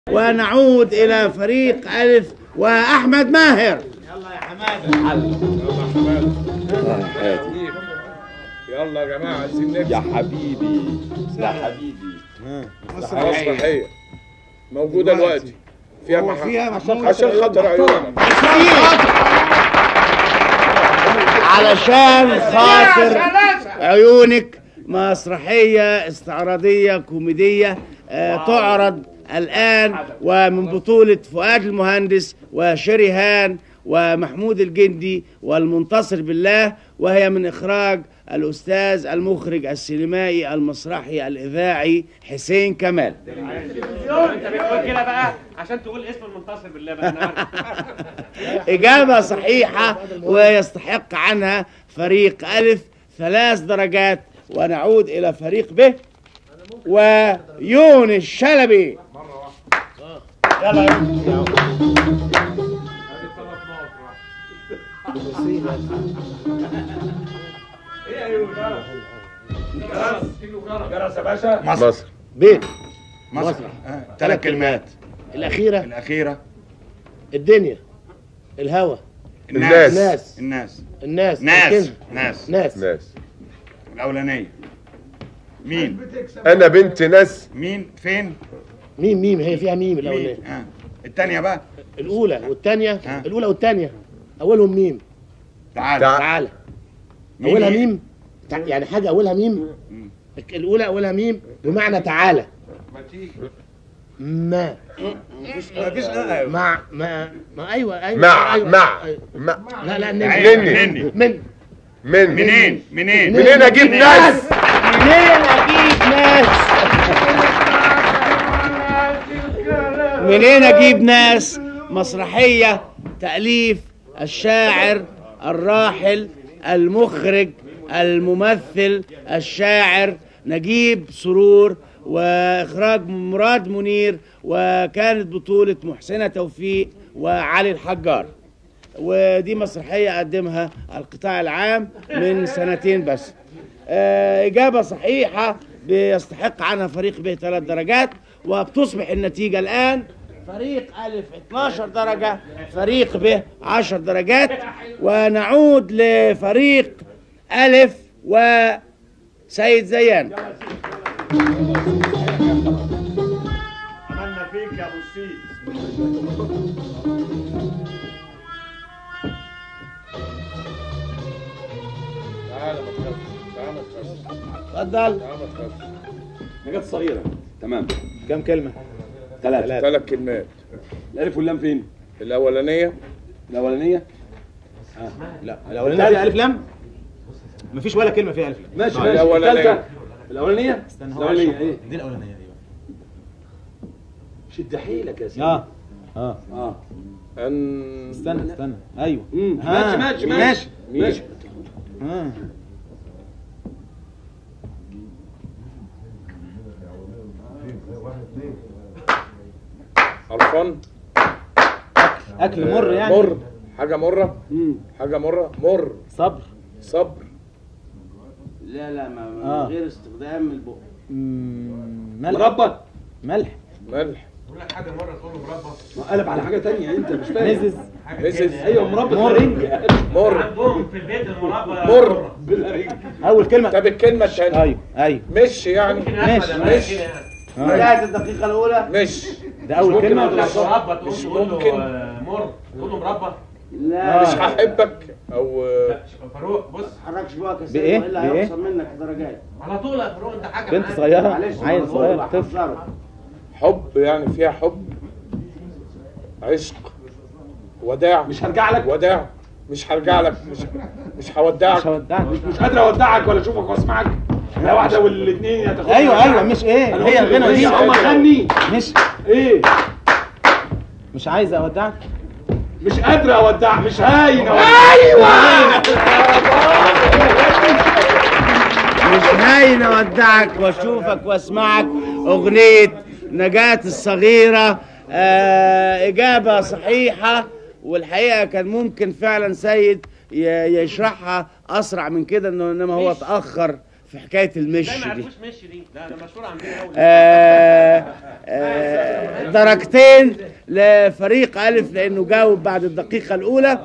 ونعود إلى فريق ألف وأحمد ماهر يلا يا جماعه عايزين نكسب يا حبيبي يا حبيبي مسرحيه موجوده دلوقتي فيها مح... فيها عشان عشان خاطر عيوننا علشان خاطر عيونك مسرحية استعراضية كوميدية آه، تعرض الآن ومن بطولة فؤاد المهندس وشريهان ومحمود الجندي والمنتصر بالله وهي من إخراج الأستاذ المخرج السينمائي المسرحي الإذاعي حسين كمال انت بتقول كده بقى عشان تقول اسم المنتصر بالله بقى انا عارف. إجابة صحيحة ويستحق عنها فريق ألف ثلاث درجات ونعود إلى فريق ب ويونس شلبي يلا يا يونس. مصر بيت مصر ثلاث كلمات الأخيرة الأخيرة الدنيا الهوى الناس الناس الناس الناس ناس الكلمة. ناس ناس ناس الأولانية مين انا بنت ناس مين فين ميم ميم هي فيها ميم مين الأولانية آه. الثانية بقى الأولى والثانية ها. الأولى والثانية أولهم ميم تعال تعال. تعالى مين أولها هي؟ ميم تع- يعني حاجة أولها ميم الأولى أولها ميم بمعنى تعالى ما مع ما ما أيوه أيوه مع أيوة مع أيوة. مع لا لا عين. مني. مني من من منين منين منين اجيب ناس منين اجيب ناس منين اجيب ناس مسرحيه تاليف الشاعر الراحل المخرج الممثل الشاعر نجيب سرور واخراج مراد منير وكانت بطوله محسنه توفيق وعلي الحجار ودي مسرحية قدمها القطاع العام من سنتين بس آه، إجابة صحيحة بيستحق عنها فريق ب ثلاث درجات وبتصبح النتيجة الآن فريق ألف 12 درجة فريق ب 10 درجات ونعود لفريق ألف وسيد زيان عملنا فيك يا ابو السيد تعالى ما تخافش تعالى ما تخافش اتفضل تعالى ما تخافش حاجات صغيرة تمام كم كلمة؟ ثلاثة ثلاث كلمات الألف واللام فين؟ الاولانيه الأولانية لا الاولانيه فيها الف لام مفيش ولا كلمه فيها الف لام ماشي ماشي الأولانية. الثالثة الأولانية استنى هو الأولانية عشان- إيه؟ دي الاولانيه ايوه شد حيلك يا سيدي اه اه اه ان استنى استنى ايوه مم. ها. ماشي ماشي ماشي مين؟ ماشي اه عرفان اكل مر يعني مر حاجه مره مم. حاجه مره مر صبر صبر لا لا ما آه. غير استخدام البق مم، ملح مربى ملح ملح ما قلب على حاجة تانية أنت مش فاهم مزز مزز أيوه مربى مر. بالرنجة مر عندهم في البيت المربى مر بالرنجة اول كلمه طب الكلمه الثانيه ايوه ايوه مش يعني ماشي مش بداية الدقيقة الأولى مش ده اول كلمه لا مربى تقول مش تقول له ممكن. آه، مر تقول له مربى لا مش هحبك او فاروق بص ما تحركش بقى كسر بإيه؟ والا بإيه؟ هيوصل منك درجات على طول يا فاروق انت حاجه بنت معاك. صغيره معلش عيل أنا صغير بقول طفل بحذرك. حب يعني فيها حب عشق وداع مش هرجع لك وداع مش هرجع لك مش مش مش هودعك هودعك مش قادر أودعك ولا أشوفك وأسمعك لا واحدة والاثنين يا تاخد ايوه ايوه مش ايه هي الغنى دي هم غني مش إيه مش عايز اودعك مش قادر أودعك مش هاين أودعك مش هاين اودعك واشوفك واسمعك اغنية نجاة الصغيرة آه اجابة صحيحة والحقيقة كان ممكن فعلا سيد ي- يشرحها اسرع من كده انه انما هو اتأخر في حكايه المش ازاي ما دي عرفوش مشي دي لا ده مشهور عندنا قوي آه، آه، درجتين لفريق ألف لأنه جاوب بعد الدقيقة الأولى